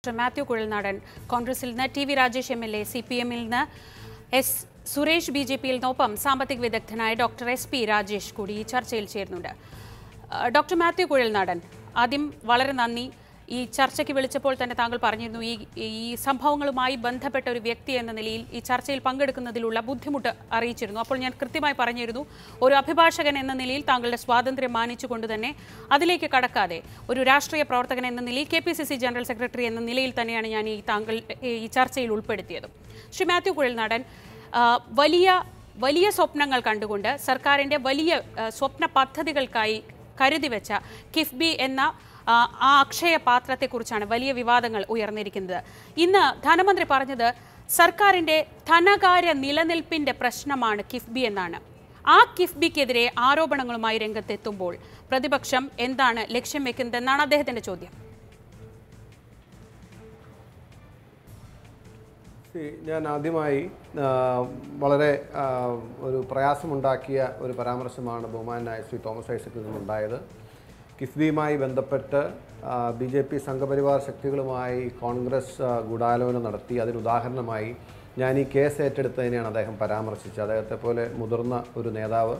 Doctor Mathew Kuzhalnadan കോൺഗ്രസിൽ നിന്ന് T V Rajesh M L A C P എമ്മിൽ നിന്ന് എസ് സുരേഷ് ബി ജെ പിയിൽ നിന്നൊപ്പം സാമ്പത്തിക വിദഗ്ധനായ ഡോക്ടർ എസ് പി രാജേഷ് കൂടി ഈ ചർച്ചയിൽ ചേരുന്നുണ്ട് ആ, ഡോക്ടർ മാത്യു കുഴൽനാടൻ ആദ്യം വളരെ നന്ദി ഈ ചർച്ചയ്ക്ക് വിളിച്ചപ്പോൾ തന്നെ താങ്കൾ പറഞ്ഞിരുന്നു ഈ ഈ സംഭവങ്ങളുമായി ബന്ധപ്പെട്ട ഒരു വ്യക്തി എന്ന നിലയിൽ ഈ ചർച്ചയിൽ പങ്കെടുക്കുന്നതിലുള്ള ബുദ്ധിമുട്ട് അറിയിച്ചിരുന്നു അപ്പോൾ ഞാൻ കൃത്യമായി പറഞ്ഞിരുന്നു ഒരു അഭിഭാഷകൻ എന്ന നിലയിൽ താങ്കളുടെ സ്വാതന്ത്ര്യം മാനിച്ചുകൊണ്ട് തന്നെ അതിലേക്ക് കടക്കാതെ ഒരു രാഷ്ട്രീയ പ്രവർത്തകൻ എന്ന നിലയിൽ K P C C general secretary എന്ന നിലയിൽ തന്നെയാണ് ഞാൻ ഈ താങ്കൾ ഈ ചർച്ചയിൽ ഉൾപ്പെടുത്തിയത് ശ്രീ മാത്യു കുഴൽനാടൻ ആ, വലിയ വലിയ സ്വപ്നങ്ങൾ കണ്ടുകൊണ്ട് സർക്കാരിൻ്റെ വലിയ ആ, സ്വപ്ന പദ്ധതികൾക്കായി കരുതി വെച്ച കിഫ്ബി എന്ന ആ, ആ അക്ഷയ പാത്രത്തെക്കുറിച്ചാണ് വലിയ വിവാദങ്ങൾ ഉയർന്നിരിക്കുന്നത് ഇന്ന് ധനമന്ത്രി പറഞ്ഞത് സർക്കാരിൻ്റെ ധനകാര്യ നിലനിൽപ്പിൻ്റെ പ്രശ്നമാണ് കിഫ്ബി എന്നാണ് ആ കിഫ്ബിക്കെതിരെ ആരോപണങ്ങളുമായി രംഗത്തെത്തുമ്പോൾ പ്രതിപക്ഷം എന്താണ് ലക്ഷ്യം വെക്കുന്നതെന്നാണ് അദ്ദേഹത്തിന്റെ ചോദ്യം See, ഞാൻ ആദ്യമായി ആ, വളരെ ആ, ഒരു പ്രയാസമുണ്ടാക്കിയ ഒരു പരാമർശമാണ് ബഹുമാനായ ശ്രീ തോമസ് ഐസക്കിൽ നിന്നുണ്ടായത് കിഫ്ബിയുമായി ബന്ധപ്പെട്ട് ബി ജെ പി സംഘപരിവാർ ശക്തികളുമായി കോൺഗ്രസ് ആ, ഗൂഢാലോചന നടത്തി അതിന് ഉദാഹരണമായി ഞാൻ ഈ കേസ് ഏറ്റെടുത്തതിനെയാണ് അദ്ദേഹം പരാമർശിച്ചത് അദ്ദേഹത്തെ പോലെ മുതിർന്ന ഒരു നേതാവ്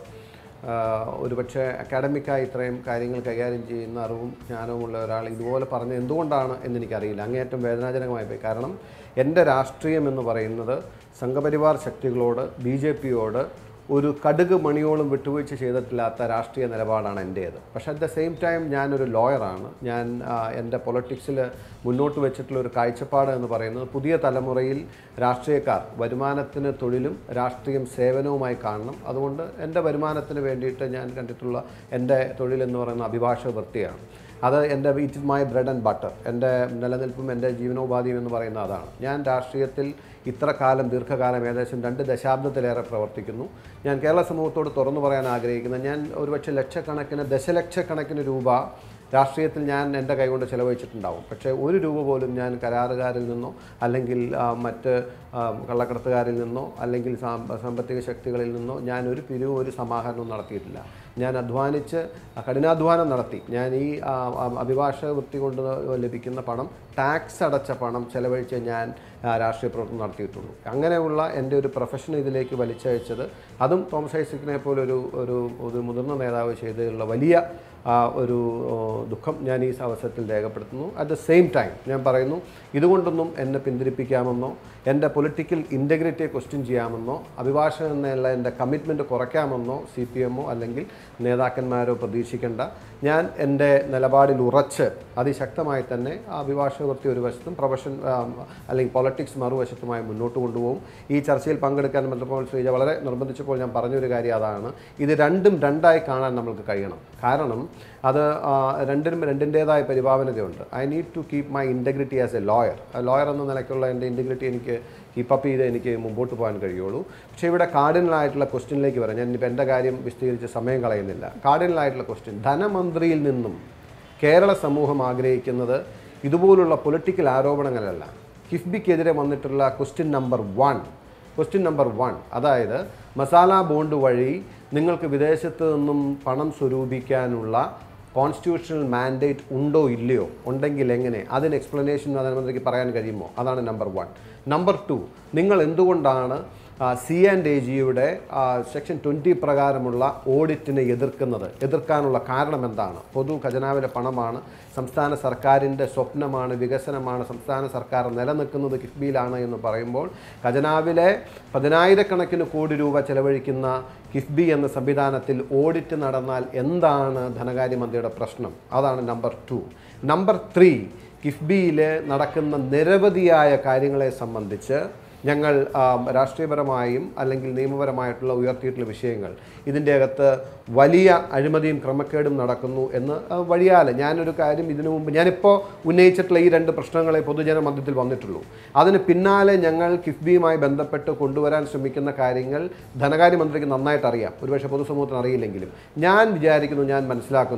ആഹ് ഒരുപക്ഷെ അക്കാഡമിക്കായി ഇത്രയും കാര്യങ്ങൾ കൈകാര്യം ചെയ്യുന്ന അറിവും ജ്ഞാനവുമുള്ള ഒരാൾ ഇതുപോലെ പറഞ്ഞ എന്തുകൊണ്ടാണ് എന്നെനിക്കറിയില്ല അങ്ങേയറ്റം വേദനാജനകമായി പോയി കാരണം എൻ്റെ രാഷ്ട്രീയം എന്ന് പറയുന്നത് സംഘപരിവാർ ശക്തികളോട് ബി ജെ പിയോട് ഒരു കടുക് മണിയോളം വിട്ടുവീഴ്ച ചെയ്തിട്ടില്ലാത്ത രാഷ്ട്രീയ നിലപാടാണ് എൻ്റേത് പക്ഷേ അറ്റ് ദ സെയിം ടൈം ഞാനൊരു ലോയറാണ് ഞാൻ ആ, എൻ്റെ പൊളിറ്റിക്സിൽ മുന്നോട്ട് വെച്ചിട്ടുള്ള ഒരു കാഴ്ചപ്പാട് എന്ന് പറയുന്നത് പുതിയ തലമുറയിൽ രാഷ്ട്രീയക്കാർ വരുമാനത്തിന് തൊഴിലും രാഷ്ട്രീയം സേവനവുമായി കാണണം അതുകൊണ്ട് എൻ്റെ വരുമാനത്തിന് വേണ്ടിയിട്ട് ഞാൻ കണ്ടിട്ടുള്ള എൻ്റെ തൊഴിൽ എന്ന് പറയുന്ന അഭിഭാഷക വൃത്തിയാണ് അത് എൻ്റെ it my bread and butter എൻ്റെ നിലനിൽപ്പും എൻ്റെ ജീവനോപാധിയും എന്ന് പറയുന്ന അതാണ് ഞാൻ രാഷ്ട്രീയത്തിൽ ഇത്ര കാലം ദീർഘകാലം ഏകദേശം രണ്ട് ദശാബ്ദത്തിലേറെ പ്രവർത്തിക്കുന്നു ഞാൻ കേരള സമൂഹത്തോട് തുറന്നു പറയാൻ ആഗ്രഹിക്കുന്നത് ഞാൻ ഒരുപക്ഷെ ലക്ഷക്കണക്കിന് ദശലക്ഷക്കണക്കിന് രൂപ രാഷ്ട്രീയത്തിൽ ഞാൻ എൻ്റെ കൈകൊണ്ട് ചിലവഴിച്ചിട്ടുണ്ടാവും പക്ഷേ ഒരു രൂപ പോലും ഞാൻ കരാറുകാരിൽ നിന്നോ അല്ലെങ്കിൽ ആ, മറ്റ് ആ, കള്ളക്കടത്തുകാരിൽ നിന്നോ അല്ലെങ്കിൽ സാമ്പ- സാമ്പത്തിക ശക്തികളിൽ നിന്നോ ഞാൻ ഒരു പിരിവും ഒരു സമാഹരണവും നടത്തിയിട്ടില്ല ഞാൻ അധ്വാനിച്ച് കഠിനാധ്വാനം നടത്തി ഞാൻ ഈ ആ, ആ, അഭിഭാഷക വൃത്തി കൊണ്ട് ലഭിക്കുന്ന പണം ടാക്സ് അടച്ച പണം ചെലവഴിച്ച് ഞാൻ ആ, രാഷ്ട്രീയ പ്രവർത്തനം നടത്തിയിട്ടുള്ളൂ അങ്ങനെയുള്ള എൻ്റെ ഒരു പ്രൊഫഷൻ ഇതിലേക്ക് വലിച്ചയച്ചത് അതും തോമസ് ഐസക്കിനെ പോലെ ഒരു ഒരു ഒരു മുതിർന്ന നേതാവ് ചെയ്തതിലുള്ള വലിയ ആ, ഒരു ഓ, ദുഃഖം ഞാൻ ഈ അവസരത്തിൽ രേഖപ്പെടുത്തുന്നു അറ്റ് ദ സെയിം ടൈം ഞാൻ പറയുന്നു ഇതുകൊണ്ടൊന്നും എന്നെ പിന്തിരിപ്പിക്കാമെന്നോ എൻ്റെ പൊളിറ്റിക്കൽ ഇൻറ്റഗ്രിറ്റിയെ ക്വസ്റ്റ്യൻ ചെയ്യാമെന്നോ അഭിഭാഷകൻ എന്നുള്ള എൻ്റെ കമ്മിറ്റ്മെൻറ്റ് കുറയ്ക്കാമെന്നോ സി പി എമ്മോ അല്ലെങ്കിൽ നേതാക്കന്മാരോ പ്രതീക്ഷിക്കേണ്ട ഞാൻ എൻ്റെ നിലപാടിൽ ഉറച്ച് അതിശക്തമായി തന്നെ ആ അഭിഭാഷക വൃത്തി ഒരു വശത്തും പ്രൊഫഷൻ ആ, അല്ലെങ്കിൽ പൊളിറ്റിക്സ് മറുവശത്തുമായി മുന്നോട്ട് കൊണ്ടുപോകും ഈ ചർച്ചയിൽ പങ്കെടുക്കാൻ ബന്ധപ്പോൾ ശ്രീജ വളരെ നിർബന്ധിച്ചപ്പോൾ ഞാൻ പറഞ്ഞൊരു കാര്യം അതാണ് ഇത് രണ്ടും രണ്ടായി കാണാൻ നമ്മൾക്ക് കഴിയണം കാരണം അത് ആ, രണ്ടിനും രണ്ടിൻ്റേതായ പരിഭാവനതയുണ്ട് I need to keep my integrity as a lawyer lawyer എന്ന നിലയ്ക്കുള്ള എൻ്റെ ഇൻറ്റഗ്രിറ്റി എനിക്ക് കീപ്പപ്പ് ചെയ്ത് എനിക്ക് മുമ്പോട്ട് പോകാൻ കഴിയുള്ളൂ പക്ഷേ ഇവിടെ കാർഡിനലായിട്ടുള്ള ക്വസ്റ്റ്യനിലേക്ക് വരാം ഞാൻ ഇനിയിപ്പോൾ എൻ്റെ കാര്യം വിശദീകരിച്ച് സമയം കളയുന്നില്ല കാർഡിനലായിട്ടുള്ള ക്വസ്റ്റ്യൻ ധനമന്ത്രിയിൽ നിന്നും കേരള സമൂഹം ആഗ്രഹിക്കുന്നത് ഇതുപോലുള്ള പൊളിറ്റിക്കൽ ആരോപണങ്ങളല്ല കിഫ്ബിക്കെതിരെ വന്നിട്ടുള്ള question number one question number one അതായത് മസാല ബോണ്ട് വഴി നിങ്ങൾക്ക് വിദേശത്ത് നിന്നും പണം സ്വരൂപിക്കാനുള്ള കോൺസ്റ്റിറ്റ്യൂഷണൽ മാൻഡേറ്റ് ഉണ്ടോ ഇല്ലയോ ഉണ്ടെങ്കിൽ എങ്ങനെ അതിന് എക്സ്പ്ലനേഷൻ പ്രധാനമന്ത്രിക്ക് പറയാൻ കഴിയുമോ അതാണ് നമ്പർ വൺ നമ്പർ ടു നിങ്ങൾ എന്തുകൊണ്ടാണ് സി ആൻഡ് എ ജിയുടെ സെക്ഷൻ ട്വൻറ്റി പ്രകാരമുള്ള ഓഡിറ്റിനെ എതിർക്കുന്നത് എതിർക്കാനുള്ള കാരണം എന്താണ് പൊതു ഖജനാവിലെ പണമാണ് സംസ്ഥാന സർക്കാരിൻ്റെ സ്വപ്നമാണ് വികസനമാണ് സംസ്ഥാന സർക്കാർ നിലനിൽക്കുന്നത് കിഫ്ബിയിലാണ് എന്ന് പറയുമ്പോൾ ഖജനാവിലെ പതിനായിരക്കണക്കിന് കോടി രൂപ ചെലവഴിക്കുന്ന കിഫ്ബി എന്ന സംവിധാനത്തിൽ ഓഡിറ്റ് നടന്നാൽ എന്താണ് ധനകാര്യമന്ത്രിയുടെ പ്രശ്നം അതാണ് നമ്പർ ടു നമ്പർ ത്രീ കിഫ്ബിയിൽ നടക്കുന്ന നിരവധിയായ കാര്യങ്ങളെ സംബന്ധിച്ച് ഞങ്ങൾ ആ, രാഷ്ട്രീയപരമായും അല്ലെങ്കിൽ നിയമപരമായിട്ടുള്ള ഉയർത്തിയിട്ടുള്ള വിഷയങ്ങൾ ഇതിൻ്റെ അകത്ത് വലിയ അഴിമതിയും ക്രമക്കേടും നടക്കുന്നു എന്ന് ആ, വഴിയാലെ ഞാനൊരു കാര്യം ഇതിനു മുമ്പ് ഞാനിപ്പോൾ ഉന്നയിച്ചിട്ടുള്ള ഈ രണ്ട് പ്രശ്നങ്ങളെ പൊതുജന മധ്യത്തിൽ വന്നിട്ടുള്ളൂ അതിന് പിന്നാലെ ഞങ്ങൾ കിഫ്ബിയുമായി ബന്ധപ്പെട്ട് കൊണ്ടുവരാൻ ശ്രമിക്കുന്ന കാര്യങ്ങൾ ധനകാര്യമന്ത്രിക്ക് നന്നായിട്ട് അറിയാം ഒരുപക്ഷെ പൊതുസമൂഹത്തിന് അറിയില്ലെങ്കിലും ഞാൻ വിചാരിക്കുന്നു ഞാൻ മനസ്സിലാക്കുന്നു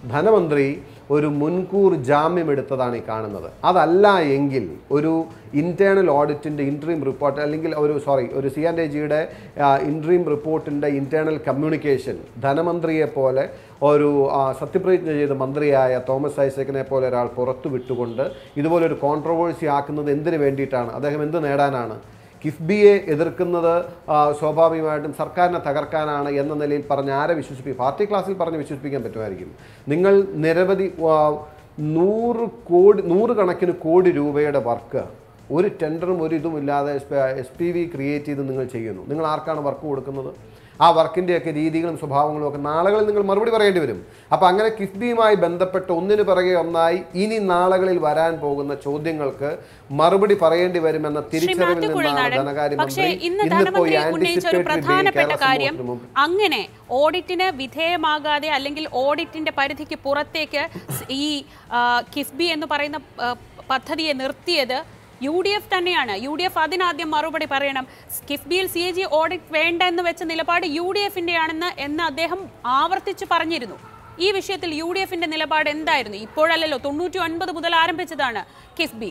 ധനമന്ത്രി ഒരു മുൻകൂർ ജാമ്യം എടുത്തതാണ് ഈ കാണുന്നത് അതല്ല എങ്കിൽ ഒരു ഇന്റേണൽ ഓഡിറ്റിൻ്റെ ഇൻട്രീം റിപ്പോർട്ട് അല്ലെങ്കിൽ ഒരു സോറി ഒരു സി ആൻഡ് എ ജിയുടെ ഇൻട്രീം റിപ്പോർട്ടിൻ്റെ ഇന്റേണൽ കമ്മ്യൂണിക്കേഷൻ ധനമന്ത്രിയെ പോലെ ഒരു ആ, സത്യപ്രതിജ്ഞ ചെയ്ത മന്ത്രിയായ തോമസ് ഐസക്കിനെ പോലെ ഒരാൾ പുറത്തു വിട്ടുകൊണ്ട് ഇതുപോലൊരു കോൺട്രവേഴ്സി ആക്കുന്നത് എന്തിനു വേണ്ടിയിട്ടാണ് അദ്ദേഹം എന്ത് നേടാനാണ് കിഫ്ബിയെ എതിർക്കുന്നത് ആ, സ്വാഭാവികമായിട്ടും സർക്കാരിനെ തകർക്കാനാണ് എന്ന നിലയിൽ പറഞ്ഞ് ആരെ വിശ്വസിപ്പിക്കും പാർട്ടി ക്ലാസ്സിൽ പറഞ്ഞ് വിശ്വസിപ്പിക്കാൻ പറ്റുമായിരിക്കും നിങ്ങൾ നിരവധി ആ, നൂറ് കോടി നൂറ് കണക്കിന് കോടി രൂപയുടെ വർക്ക് ഒരു ടെൻഡറും ഒരു ഇതും ഇല്ലാതെ എസ് പി വി ക്രിയേറ്റ് ചെയ്ത് നിങ്ങൾ ചെയ്യുന്നു നിങ്ങൾ ആർക്കാണ് വർക്ക് കൊടുക്കുന്നത് ആ വർക്കിൻ്റെയൊക്കെ രീതികളും സ്വഭാവങ്ങളും ഒക്കെ നാളുകളിൽ നിങ്ങൾ മറുപടി പറയേണ്ടി വരും അപ്പോൾ അങ്ങനെ കിഫ്ബിയുമായി ബന്ധപ്പെട്ട് ഒന്നിനു പിറകെ ഒന്നായി ഇനി നാളുകളിൽ വരാൻ പോകുന്ന ചോദ്യങ്ങൾക്ക് മറുപടി പറയേണ്ടി വരുമെന്ന ശ്രീ തിരിച്ചറിവിൽ മാത്യു നിന്നാണ് കുഴൽനാടൻ ധനകാര്യമന്ത്രി പക്ഷേ ഇന്ന് ഇന്നിപ്പോ ഈ ധനമന്ത്രി ഉന്നയിച്ച ഒരു anticipatory bill പ്രധാനപ്പെട്ട കേരള കാര്യം സമൂഹത്തിന് മുമ്പ് അങ്ങനെ ഓഡിറ്റിന് വിധേയമാകാതെ അല്ലെങ്കിൽ ഓഡിറ്റിന്റെ പരിധിക്ക് പുറത്തേക്ക് സ് ഈ ആ, കിഫ്ബി എന്ന് പറയുന്ന ആ, പദ്ധതിയെ നിർത്തിയത് യു ഡി എഫ് തന്നെയാണ് യു ഡി എഫ് അതിനാദ്യം മറുപടി പറയണം കിഫ്ബിയിൽ സി എ ജി ഓഡിറ്റ് വേണ്ട എന്ന് വെച്ച നിലപാട് യു ഡി എഫിന്റെ ആണെന്ന് എന്ന് അദ്ദേഹം ആവർത്തിച്ച് പറഞ്ഞിരുന്നു ഈ വിഷയത്തിൽ യു ഡി എഫിന്റെ നിലപാട് എന്തായിരുന്നു ഇപ്പോഴല്ലല്ലോ തൊണ്ണൂറ്റി ഒൻപത് മുതൽ ആരംഭിച്ചതാണ് കിഫ്ബി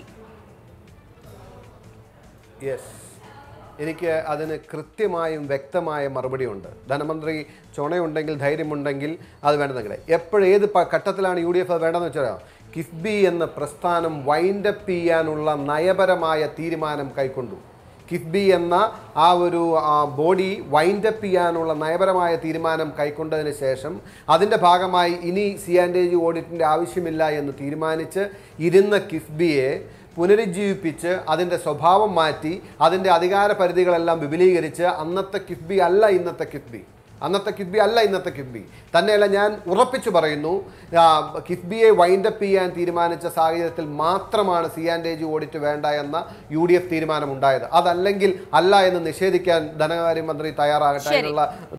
യെസ് എനിക്ക് അതിന് കൃത്യമായും വ്യക്തമായ മറുപടിയുണ്ട് ധനമന്ത്രി ചുണയുണ്ടെങ്കിൽ ധൈര്യമുണ്ടെങ്കിൽ അത് വേണ്ടെന്നെങ്കിൽ എപ്പോഴേത് പ- ഘട്ടത്തിലാണ് യു ഡി എഫ് അത് വേണ്ടെന്ന് വെച്ചാൽ കിഫ്ബി എന്ന പ്രസ്ഥാനം വൈൻഡപ്പ് ചെയ്യാനുള്ള നയപരമായ തീരുമാനം കൈക്കൊണ്ടു കിഫ്ബി എന്ന ആ ഒരു ആ, ബോഡി വൈൻഡപ്പ് ചെയ്യാനുള്ള നയപരമായ തീരുമാനം കൈക്കൊണ്ടതിന് ശേഷം അതിൻ്റെ ഭാഗമായി ഇനി സി ആൻഡ് എ ജി ഓഡിറ്റിൻ്റെ ആവശ്യമില്ല എന്ന് തീരുമാനിച്ച് ഇരുന്ന കിഫ്ബിയെ പുനരുജ്ജീവിപ്പിച്ച് അതിൻ്റെ സ്വഭാവം മാറ്റി അതിൻ്റെ അധികാര പരിധികളെല്ലാം വിപുലീകരിച്ച് അന്നത്തെ കിഫ്ബി അല്ല ഇന്നത്തെ കിഫ്ബി അന്നത്തെ കിഫ്ബി അല്ല ഇന്നത്തെ കിഫ്ബി തന്നെയല്ല ഞാൻ ഉറപ്പിച്ചു പറയുന്നു ആ, കിഫ്ബിയെ വൈൻഡപ്പ് ചെയ്യാൻ തീരുമാനിച്ച സാഹചര്യത്തിൽ മാത്രമാണ് C and A G audit വേണ്ട എന്ന യു ഡി എഫ് തീരുമാനമുണ്ടായത് അതല്ലെങ്കിൽ അല്ല എന്ന് നിഷേധിക്കാൻ ധനകാര്യമന്ത്രി തയ്യാറാകട്ടെ ശരി. അതിനുള്ള